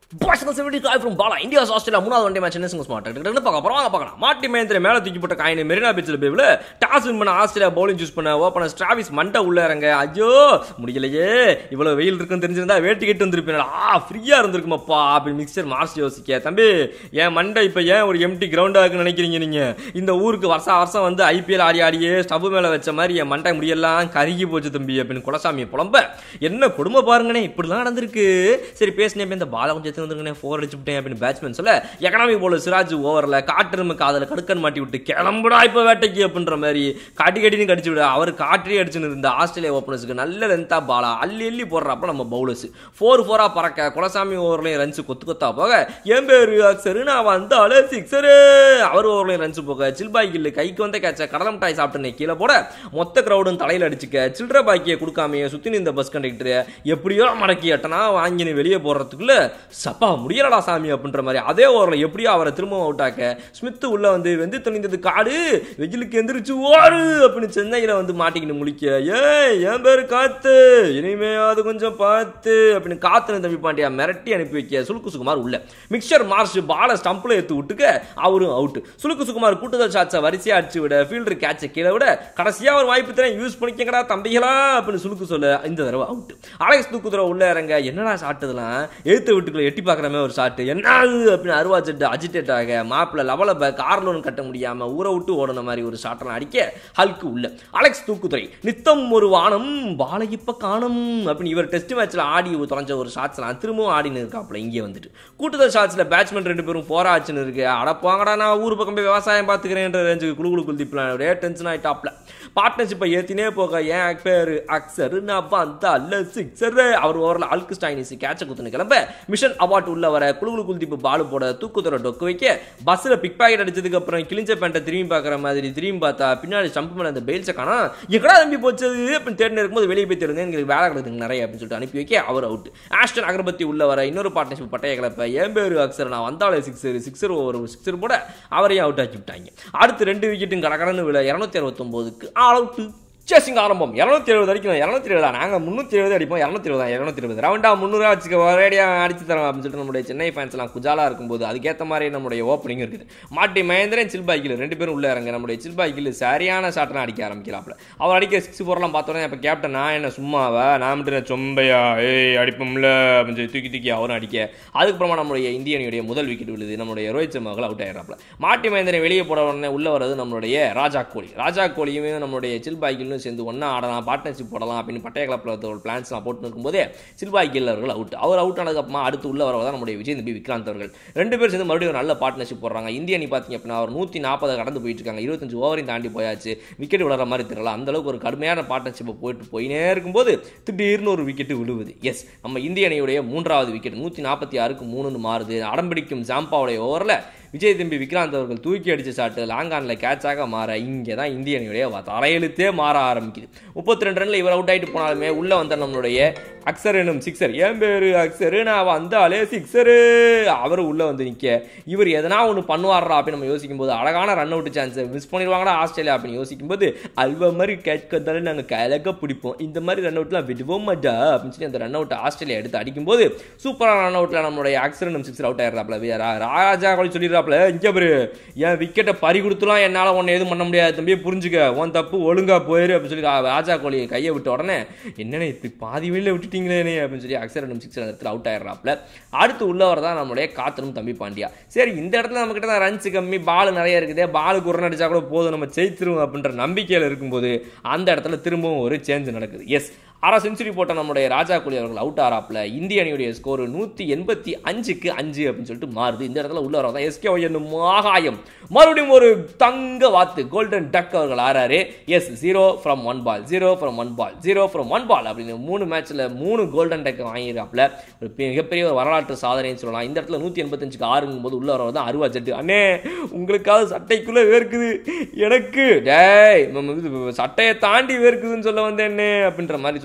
boys seventy காய் from Bala India Australia மூணாவது one day match என்ன ஸ்மார்ட் டக்குனு பார்க்க போறோம் வாங்க பார்க்கலாம் மாட்டி மகேந்திர மேல தூக்கி போட்ட காயின் மெரினா பீச்சில் பேவில் டாஸ் வின் பண்ண ஆஸ்திரேலியா பவுலிங் சூஸ் பண்ண ஓப்பனர் ஸ்ட்ராவிஸ் மண்டை உள்ள இறங்க ஐயோ முடியலையே இவ்வளவு வெயில் இருக்குன்னு தெரிஞ்சிருந்தா வேட்டி கட்டு வந்திருப்பேன் ஆ ஃப்ரீயா இருந்திருக்குமாப்பா அப்படி மிக்சர் மார்ஸ் யோசிக்க தம்பி என் மண்டை இப்போ ஏன் ஒரு எம்டி கிரவுண்டா இருக்குன்னு நினைக்கிறீங்க நீங்க இந்த ஊருக்கு வருஷம் வருஷம் வந்து ஐபிஎல் ஆடி ஆடியே ஸ்டவ் மேல வச்ச மாதிரி என் மண்டை முடியெல்லாம் கருகி போச்சு தம்பி அப்படின்னு குலசாமியை புலம்ப என்ன கொடுமை பாருங்கண்ணே இப்படிலாம் நடந்திருக்கு சரி பேசினே இந்த பால கொஞ்சம் எடுத்து வந்துருங்கண்ணே ஃபோர் அடிச்சு விட்டேன் அப்படின்னு பேட்ஸ்மேன் சொல்ல எக்கனாமி போல சிராஜ் ஓவரில் காட்டுரும காதல கடுக்கன் மாட்டி விட்டு கிளம்புடா இப்போ வேட்டைக்கு அப்படின்ற மாதிரி காட்டி கட்டின்னு கடிச்சு விட அவர் காற்றியே அடிச்சுன்னு இருந்த ஆஸ்திரேலியா ஓப்பனர்ஸுக்கு நல்ல லென்த்தா பாலா அள்ளி அள்ளி போடுறப்ப நம்ம பவுலர்ஸ் ஃபோர் ஃபோரா பறக்க குலசாமி ஓவர்லையும் ரன்ஸ் கொத்து கொத்தா போக என் பேரு அக்சரு நான் வந்தாலே சிக்ஸரு அவர் ஓவர்லையும் ரன்ஸ் போக சில்பாய் கில்லு கைக்கு வந்த கேட்ச கடலை மிட்டாய் சாப்பிட்டு கீழே போட மொத்த கிரௌடும் தலையில் அடிச்சுக்க சில்லற பாக்கியை கொடுக்காமையே சுத்தி நின்ற பஸ் கண்டக்டர் எப்படியோ மடக்கி எட்டனா வாங்கினு வெளியே போடுறதுக்குள்ள சப்பா முடியலடா சாமி அப்படின்ற மாதிரி அதே ஓவரில் எப்படியோ அவரை திரும்பவும் அவுட் ஆக்க ஸ்மித் உள்ள வந்து வெந்து துணிந்தது காடு வெயிலுக்கு எந்திரிச்சு ஓடு அப்படின்னு சென்னையில் வந்து மாட்டிக்கிட்டு முழிக்க ஏய் என் பேரு காத்து இனிமையாவது கொஞ்சம் பார்த்து அப்படின்னு காத்துன்னு தம்பி பாண்டியா மிரட்டி அனுப்பி வைக்க சுலுக்கு சுகுமார் உள்ள மிக்சர் மார்ஷ் பால ஸ்டம்பில் எடுத்து விட்டுக்க அவரும் அவுட் சுலுக்கு சுகுமார் கூட்டுதல் ஷாட்ஸை வரிசையா அடிச்சு விட ஃபீல்டர் கேட்சை கீழே விட கடைசியா ஒரு வாய்ப்பு தரேன் யூஸ் பண்ணிக்கங்கடா தம்பிகளா அப்படின்னு சுலுக்கு சொல்ல இந்த தடவை அவுட் அலெக்ஸ் தூக்குதுற உள்ள இறங்க என்னடா ஷாட் இதெல்லாம் எழுத்து வீட்டுக்குள்ள எட்டி பார்க்குற மாதிரி ஒரு ஷாட் என்ன அது அப்படின்னு அருவா செட்டு அஜிடேட் ஆக மாப்பிள்ள லவலப கார் லோன் கட்ட முடியாம ஊரை விட்டு ஓடின மாதிரி ஒரு ஷாட்டெல்லாம் அடிக்க ஹல்க்கு உள்ள அலெக்ஸ் தூக்குதுறை நித்தம் ஒரு வானம் பாலை இப்ப காணும் அப்படின்னு இவர் டெஸ்ட் மேட்ச்ல ஆடி தொலைஞ்ச ஒரு ஷாட்ஸ்லாம் திரும்பவும் ஆடினு இருக்காப்புல இங்கே வந்துட்டு கூட்டுதல் ஷாட்ஸ்ல பேட்ஸ்மேன் ரெண்டு பேரும் போரா ஆச்சுன்னு இருக்கு அடப்பாங்கடா நான் ஊர் பக்கம் போய் விவசாயம் பார்த்துக்கிறேன்ற ரேஞ்சுக்கு குழு குழு குல்திப்லாம் ஒரே டென்ஷன் ஆயிட்டாப்ல பார்ட்னர்ஷிப்பை ஏத்தினே போக என் பேரு அக்சர் நான் வந்தா அல்ல சிக்ஸர் அவர் ஓவரில் அல்கு ஸ்டைனிஸ் கேட்ச குத்துன்னு கிளம்ப மிஷன் அவார்ட் உள்ள வர குழுகுழு குல்தீப் பாலு போட தூக்குதுற டொக்கு வைக்க பஸ்ஸில் பிக் பாக்கெட் அடிச்சதுக்கு அப்புறம் கிழிஞ்ச பேண்ட்டை திரும்பி பார்க்குற மாதிரி திரும்பி பார்த்தா பின்னாடி ஸ்டம்ப் மேலே அந்த பெயில்ஸை காணா எங்கடா தம்பி போச்சது அப்படின்னு தேடினு இருக்கும்போது வெளியே போய் தேடுங்க எங்களுக்கு வேலை கிடக்குங்க நிறைய அப்படின்னு சொல்லிட்டு அனுப்பி வைக்க அவர் அவுட் ஆஸ்டன் அகர்பத்தி உள்ள வர இன்னொரு பார்ட்னர்ஷிப் பட்டைய கிளப்ப என் பேரு அக்சர் நான் வந்தாலே சிக்ஸர் சிக்ஸர் ஒரு சிக்ஸர் போட அவரையும் அவுட் ஆக்கி விட்டாங்க அடுத்து ரெண்டு விக்கெட்டும் கடகடன்னு விழ இரநூத்தி அறுபத்தொம்போதுக்கு ஆல் அவுட் சேசிங் ஆரம்பம் இரநூத்தி எழுபது அடிக்கணும் இரநூத்தி எழுபதா நாங்கள் முந்நூற்றி எழுபது அடிப்போம் இரநூத்தி எழுபதா இரநூத்தி எழுபது ரவுண்டா முந்நூறுவா வச்சுக்க ஒரேடியாக அடிச்சு தரோம் அப்படின்னு சொல்லிட்டு நம்முடைய சென்னை ஃபேன்ஸ்லாம் குஜாலா இருக்கும்போது அதுக்கேற்ற மாதிரி நம்முடைய ஓப்பனிங் இருக்குது மாட்டி மகேந்திரன் சில்பாய்க்கில் ரெண்டு பேரும் உள்ள இறங்க நம்முடைய சில்பாய்க்கில் சரியான ஷாட்லாம் அடிக்க ஆரம்பிக்கிறாப்ல அவர் அடிக்க சிக்ஸ் ஃபோர்லாம் பார்த்தோன்னே இப்போ கேப்டன் நான் என்ன சும்மாவா நான் மட்டும் என்ன சொம்பையா ஏய் அடிப்போம்ல அப்படின்னு சொல்லி தூக்கி தூக்கி அவரும் அடிக்க அதுக்கப்புறமா நம்மளுடைய இந்திய அணியுடைய முதல் விக்கெட் விழுது நம்மளுடைய ரோஹித் சர்மாவில் அவுட் ஆயிடுறாப்ல மாட்டி மகேந்திரன் வெளியே போட உடனே உள்ள வர்றது நம்மளுடைய ராஜா கோலி ராஜா கோலியுமே நம்மளுடைய சில்பாய்க்கிலும் சேர்ந்து ஒன்றா ஆடலாம் பார்ட்னர்ஷிப் போடலாம் அப்படின்னு பட்டைய கிளப்பில் ஒரு பிளான்ஸ்லாம் போட்டு இருக்கும்போதே சில்பாய் கில் அவர்கள் அவுட் அவர் அவுட் ஆனதுக்கப்புறமா அடுத்து உள்ள வரதான் நம்முடைய விஜய் நம்பி விக்ராந்த் அவர்கள் ரெண்டு பேர் சேர்ந்து மறுபடியும் ஒரு நல்ல பார்ட்னர்ஷிப் போடுறாங்க இந்திய அணி பார்த்தீங்க அப்படின்னா அவர் நூற்றி நாற்பது கடந்து போயிட்டு இருக்காங்க இருபத்தஞ்சு ஓவரையும் தாண்டி போயாச்சு விக்கெட் விளையாடுற மாதிரி தெரியல அந்த அளவுக்கு ஒரு கடுமையான பார்ட்னர்ஷிப்பை போயிட்டு போயினே இருக்கும்போது திடீர்னு ஒரு விக்கெட் விழுவுது எஸ் நம்ம இந்திய அணியுடைய மூன்றாவது விக்கெட் நூற்றி நாற்பத்தி ஆறுக்கு மூணுன்னு மாறுது அடம்பிடிக்கும் ஜாம்பாவுடைய ஓவரில் விஜய் தம்பி விக்ராந்த் அவர்கள் தூக்கி அடிச்ச ஷாட்டு லாங்கானில் கேட்சாக மாற இங்கே தான் இந்திய அணியுடைய தலையெழுத்தே மாற ஆரம்பிக்குது முப்பத்தி ரெண்டு ரனில் இவர் அவுட் ஆகிட்டு போனாலுமே உள்ளே வந்த நம்மளுடைய அக்சர் எனும் சிக்ஸர் என் பேர் அக்சரு நான் வந்தாலே சிக்ஸரு அவர் உள்ளே வந்து நிற்க இவர் எதனா ஒன்று பண்ணுவாரா அப்படின்னு நம்ம யோசிக்கும் போது அழகான ரன் அவுட் சான்ஸை மிஸ் பண்ணிடுவாங்கடா ஆஸ்திரேலியா அப்படின்னு யோசிக்கும் போது அல்வா மாதிரி கேட்ச் கந்தாலும் நாங்கள் கலக்க பிடிப்போம் இந்த மாதிரி ரன் அவுட்லாம் விடுவோம் மாட்டா அப்படின்னு சொல்லி அந்த ரன் அவுட் ஆஸ்திரேலியா எடுத்து அடிக்கும்போது சூப்பரான ரன் அவுட்டில் நம்மளுடைய அக்சர் எனும் சிக்ஸர் அவுட் ஆயிடுறாப்ல ராஜா கோலி சொல்லிடுறா சொல்லிடுறாப்ல இங்கே பாரு என் விக்கெட்டை பறி கொடுத்துலாம் என்னால் ஒன்று எதுவும் பண்ண முடியாது தம்பி புரிஞ்சுக்க உன் தப்பு ஒழுங்கா போயிரு அப்படின்னு சொல்லி ராஜா கோழி கையை விட்ட உடனே என்னென்ன இப்படி பாதி வெளியில் விட்டுட்டீங்களே அப்படின்னு சொல்லி அக்ஷர் ரெண்டு சிக்ஸ் இடத்துல அவுட் ஆயிடுறாப்ல அடுத்து உள்ளவர் தான் நம்மளுடைய காத்தனும் தம்பி பாண்டியா சரி இந்த இடத்துல நம்ம கிட்ட தான் ரன்ஸ் கம்மி பால் நிறைய இருக்குது பாலுக்கு ஒரு அடிச்சா கூட போதும் நம்ம ஜெயிச்சிருவோம் அப்படின்ற நம்பிக்கையில் இருக்கும்போது அந்த இடத்துல திரும்பவும் ஒரு சேஞ்ச் நடக்குது எஸ் அரை செஞ்சுரி போட்ட நம்முடைய ராஜா கோலி அவர்கள் அவுட் ஆறாப்ல இந்திய அணியுடைய ஸ்கோர் நூற்றி எண்பத்தி அஞ்சுக்கு அஞ்சு அப்படின்னு சொல்லிட்டு மாறுது இந்த இடத்துல உள்ள வரதான் எஸ்கே என்னும் ஆகாயம் மறுபடியும் ஒரு தங்க வாத்து கோல்டன் டக் அவர்கள் ஆறாரு எஸ் zero from one ball zero from one ball zero from one ball அப்படின்னு மூணு மேட்ச்சில் மூணு கோல்டன் டக் வாங்கியிருக்காப்ல ஒரு மிகப்பெரிய ஒரு வரலாற்று சாதனைன்னு சொல்லலாம் இந்த இடத்துல நூற்றி எண்பத்தஞ்சுக்கு ஆறுங்கும் போது உள்ள வரதான் அருவா ஜட்டு அண்ணே உங்களுக்காவது சட்டைக்குள்ளே வேர்க்குது எனக்கு டேய் சட்டையை தாண்டி வேர்க்குதுன்னு சொல்ல வந்தேன்னே அப்படின்ற மாதிரி சொல்லி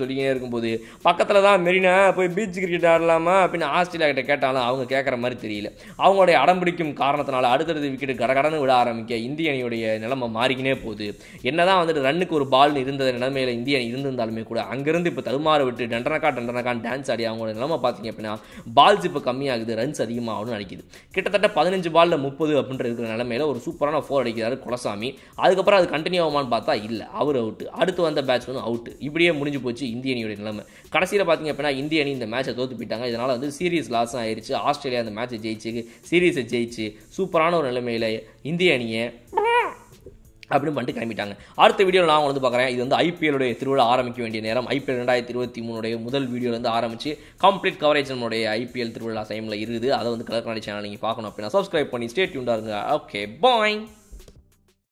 சொல்லிக்கிட்டே இருக்கும்போது பக்கத்தில் தான் மெரினா போய் பீச் கிரிக்கெட் ஆடலாமா அப்படின்னு ஆஸ்திரேலியா கிட்ட கேட்டாலும் அவங்க கேட்குற மாதிரி தெரியல அவங்களுடைய அடம்பிடிக்கும் காரணத்தினால அடுத்தடுத்த விக்கெட் கடகடன்னு விட ஆரம்பிக்க இந்திய அணியுடைய நிலைமை மாறிக்கினே போகுது என்னதான் வந்துட்டு ரன்னுக்கு ஒரு பால் இருந்த நிலைமையில இந்திய அணி இருந்திருந்தாலுமே கூட அங்கிருந்து இப்போ தடுமாற விட்டு டண்டனக்கா டண்டனக்கான்னு டான்ஸ் ஆடி அவங்களோட நிலைமை பார்த்தீங்க அப்படின்னா பால்ஸ் இப்போ கம்மியாகுது ரன்ஸ் அதிகமாகணும்னு நினைக்குது கிட்டத்தட்ட பதினஞ்சு பால்ல முப்பது அப்படின்ற இருக்கிற நிலைமையில ஒரு சூப்பரான ஃபோர் அடிக்கிறாரு குலசாமி அதுக்கப்புறம் அது கண்டினியூ ஆகுமான்னு பார்த்தா இல்லை அவர் அவுட்டு அடுத்து வந்த பேட்ஸ்மேன் அவுட் இப்படியே முடிஞ்சு போச்சு இந்திய அணியோட நிலைமை கடைசியில் பார்த்தீங்க அப்படின்னா இந்திய அணி இந்த மேட்சை தோத்து போயிட்டாங்க இதனால் வந்து சீரியஸ் லாஸ் ஆயிருச்சு ஆஸ்திரேலியா அந்த மேட்சை ஜெயிச்சு சீரீஸை ஜெயிச்சு சூப்பரான ஒரு நிலைமையில இந்திய அணியை அப்படின்னு பண்ணிட்டு கிளம்பிட்டாங்க அடுத்த வீடியோவில் நான் வந்து பார்க்குறேன் இது வந்து ஐபிஎல்லுடைய திருவிழா ஆரம்பிக்க வேண்டிய நேரம் ஐபிஎல் ரெண்டாயிரத்தி இருபத்தி மூணுடைய முதல் வீடியோலேருந்து ஆரம்பிச்சு கம்ப்ளீட் கவரேஜ் நம்மளுடைய ஐபிஎல் திருவிழா டைமில் இருக்குது அதை வந்து கலர் கண்ணாடி சேனல் நீங்கள் பார்க்கணும் அப்படின்னா சப்ஸ்கிரைப் பண்ணி ஸ்டேட் டியூண்டாக இருங்க ஓகே பாய்